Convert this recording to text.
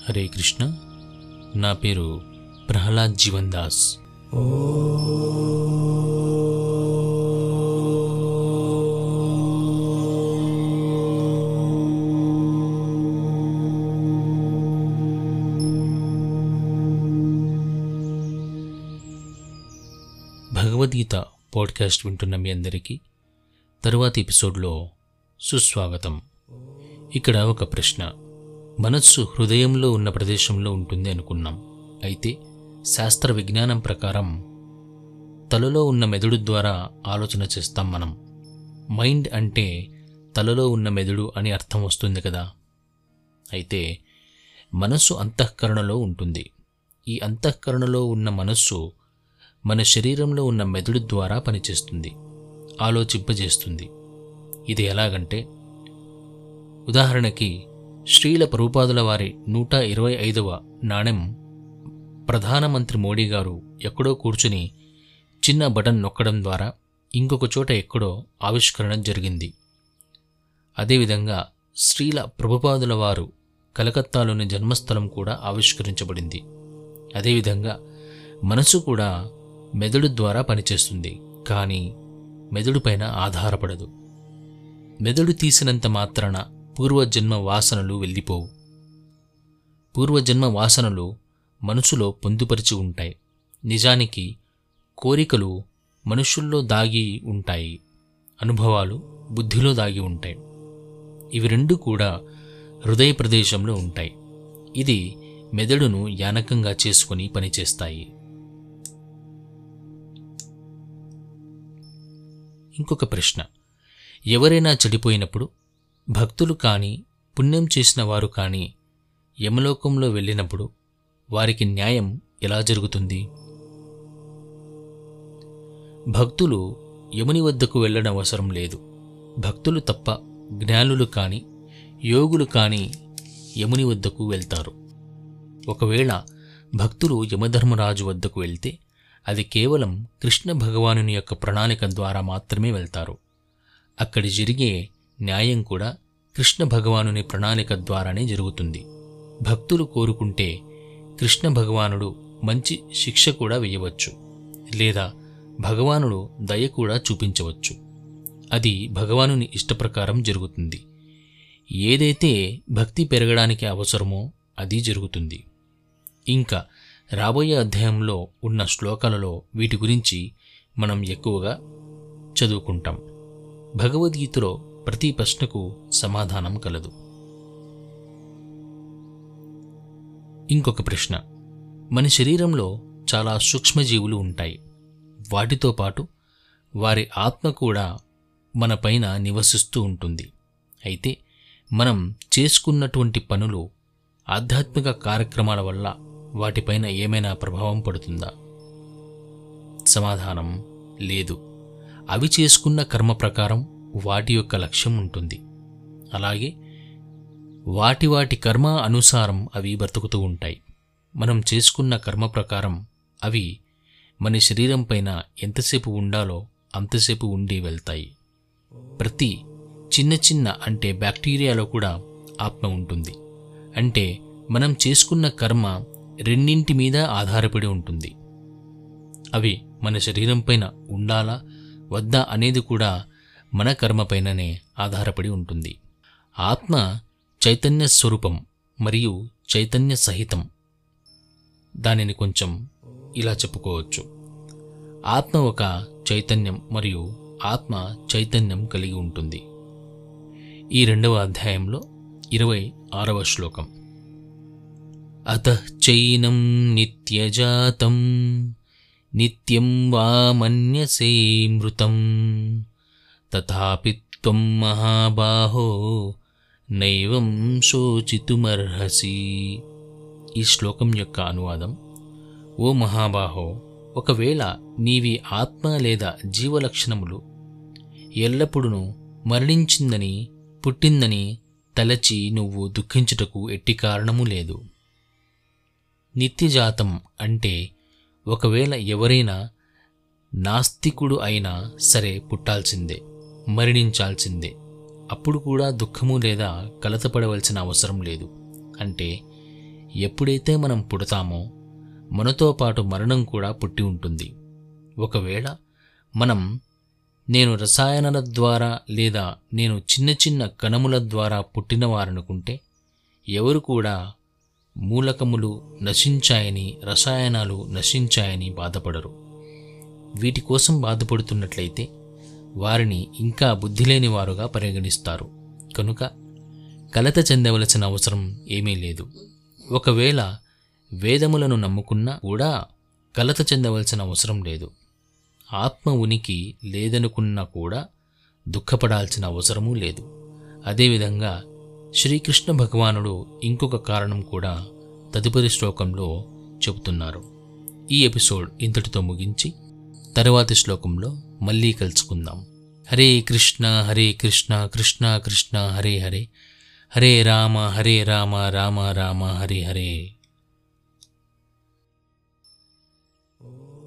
హరే కృష్ణ నా పేరు ప్రహ్లాద్ జీవన్ దాస్ భగవద్గీత పాడ్కాస్ట్ వింటున్న మీ అందరికీ తరువాతి ఎపిసోడ్లో సుస్వాగతం ఇక్కడ ఒక ప్రశ్న మనస్సు హృదయంలో ఉన్న ప్రదేశంలో ఉంటుంది అనుకున్నాం అయితే శాస్త్ర విజ్ఞానం ప్రకారం తలలో ఉన్న మెదడు ద్వారా ఆలోచన చేస్తాం మనం మైండ్ అంటే తలలో ఉన్న మెదడు అని అర్థం వస్తుంది కదా అయితే మనస్సు అంతఃకరణలో ఉంటుంది ఈ అంతఃకరణలో ఉన్న మనస్సు మన శరీరంలో ఉన్న మెదడు ద్వారా పనిచేస్తుంది ఆలోచింపజేస్తుంది ఇది ఎలాగంటే ఉదాహరణకి శ్రీల ప్రభుపాదుల వారి నూట ఇరవై ఐదవ నాణెం ప్రధానమంత్రి మోడీ గారు ఎక్కడో కూర్చుని చిన్న బటన్ నొక్కడం ద్వారా ఇంకొక చోట ఎక్కడో ఆవిష్కరణ జరిగింది అదేవిధంగా శ్రీల ప్రభుపాదుల వారు కలకత్తాలోని జన్మస్థలం కూడా ఆవిష్కరించబడింది అదేవిధంగా మనసు కూడా మెదడు ద్వారా పనిచేస్తుంది కానీ మెదడుపైన ఆధారపడదు మెదడు తీసినంత మాత్రాన పూర్వజన్మ వాసనలు వెళ్ళిపోవు పూర్వజన్మ వాసనలు మనసులో పొందుపరిచి ఉంటాయి నిజానికి కోరికలు మనుషుల్లో దాగి ఉంటాయి అనుభవాలు బుద్ధిలో దాగి ఉంటాయి ఇవి రెండు కూడా హృదయ ప్రదేశంలో ఉంటాయి ఇది మెదడును యానకంగా చేసుకొని పనిచేస్తాయి ఇంకొక ప్రశ్న ఎవరైనా చెడిపోయినప్పుడు భక్తులు కానీ పుణ్యం చేసిన వారు కానీ యమలోకంలో వెళ్ళినప్పుడు వారికి న్యాయం ఎలా జరుగుతుంది భక్తులు యముని వద్దకు వెళ్ళడం అవసరం లేదు భక్తులు తప్ప జ్ఞానులు కానీ యోగులు కానీ యముని వద్దకు వెళ్తారు ఒకవేళ భక్తులు యమధర్మరాజు వద్దకు వెళ్తే అది కేవలం కృష్ణ భగవానుని యొక్క ప్రణాళిక ద్వారా మాత్రమే వెళ్తారు అక్కడి జరిగే న్యాయం కూడా కృష్ణ భగవానుని ప్రణాళిక ద్వారానే జరుగుతుంది భక్తులు కోరుకుంటే కృష్ణ భగవానుడు మంచి శిక్ష కూడా వేయవచ్చు లేదా భగవానుడు దయ కూడా చూపించవచ్చు అది భగవానుని ఇష్టప్రకారం జరుగుతుంది ఏదైతే భక్తి పెరగడానికి అవసరమో అది జరుగుతుంది ఇంకా రాబోయే అధ్యాయంలో ఉన్న శ్లోకాలలో వీటి గురించి మనం ఎక్కువగా చదువుకుంటాం భగవద్గీతలో ప్రతి ప్రశ్నకు సమాధానం కలదు ఇంకొక ప్రశ్న మన శరీరంలో చాలా సూక్ష్మజీవులు ఉంటాయి వాటితో పాటు వారి ఆత్మ కూడా మన పైన నివసిస్తూ ఉంటుంది అయితే మనం చేసుకున్నటువంటి పనులు ఆధ్యాత్మిక కార్యక్రమాల వల్ల వాటిపైన ఏమైనా ప్రభావం పడుతుందా సమాధానం లేదు అవి చేసుకున్న కర్మ ప్రకారం వాటి యొక్క లక్ష్యం ఉంటుంది అలాగే వాటి వాటి కర్మ అనుసారం అవి బ్రతుకుతూ ఉంటాయి మనం చేసుకున్న కర్మ ప్రకారం అవి మన శరీరం పైన ఎంతసేపు ఉండాలో అంతసేపు ఉండి వెళ్తాయి ప్రతి చిన్న చిన్న అంటే బ్యాక్టీరియాలో కూడా ఆత్మ ఉంటుంది అంటే మనం చేసుకున్న కర్మ రెండింటి మీద ఆధారపడి ఉంటుంది అవి మన శరీరం పైన ఉండాలా వద్దా అనేది కూడా మన కర్మపైననే ఆధారపడి ఉంటుంది ఆత్మ చైతన్య స్వరూపం మరియు చైతన్య సహితం దానిని కొంచెం ఇలా చెప్పుకోవచ్చు ఆత్మ ఒక చైతన్యం మరియు ఆత్మ చైతన్యం కలిగి ఉంటుంది ఈ రెండవ అధ్యాయంలో ఇరవై ఆరవ శ్లోకం అత చైనం నిత్యజాతం నిత్యం వా మన్యసే మృతం తథాపి త్వం మహాబాహో నైవం శోచితుమర్హసి ఈ శ్లోకం యొక్క అనువాదం ఓ మహాబాహో ఒకవేళ నీవి ఆత్మ లేదా జీవలక్షణములు ఎల్లప్పుడూ మరణించిందని పుట్టిందని తలచి నువ్వు దుఃఖించుటకు ఎట్టి కారణము లేదు నిత్యజాతం అంటే ఒకవేళ ఎవరైనా నాస్తికుడు అయినా సరే పుట్టాల్సిందే మరణించాల్సిందే అప్పుడు కూడా దుఃఖము లేదా కలతపడవలసిన అవసరం లేదు అంటే ఎప్పుడైతే మనం పుడతామో మనతో పాటు మరణం కూడా పుట్టి ఉంటుంది ఒకవేళ మనం నేను రసాయనాల ద్వారా లేదా నేను చిన్న చిన్న కణముల ద్వారా పుట్టినవారనుకుంటే ఎవరు కూడా మూలకములు నశించాయని రసాయనాలు నశించాయని బాధపడరు వీటి కోసం బాధపడుతున్నట్లయితే వారిని ఇంకా బుద్ధిలేని వారుగా పరిగణిస్తారు కనుక కలత చెందవలసిన అవసరం ఏమీ లేదు ఒకవేళ వేదములను నమ్ముకున్నా కూడా కలత చెందవలసిన అవసరం లేదు ఆత్మ ఉనికి లేదనుకున్నా కూడా దుఃఖపడాల్సిన అవసరమూ లేదు అదేవిధంగా శ్రీకృష్ణ భగవానుడు ఇంకొక కారణం కూడా తదుపరి శ్లోకంలో చెబుతున్నారు ఈ ఎపిసోడ్ ఇంతటితో ముగించి తరువాతి శ్లోకంలో మళ్ళీ కలుసుకుందాం హరే కృష్ణ హరే కృష్ణ కృష్ణ కృష్ణ హరే హరే హరే రామ హరే రామ రామ రామ హరే హరే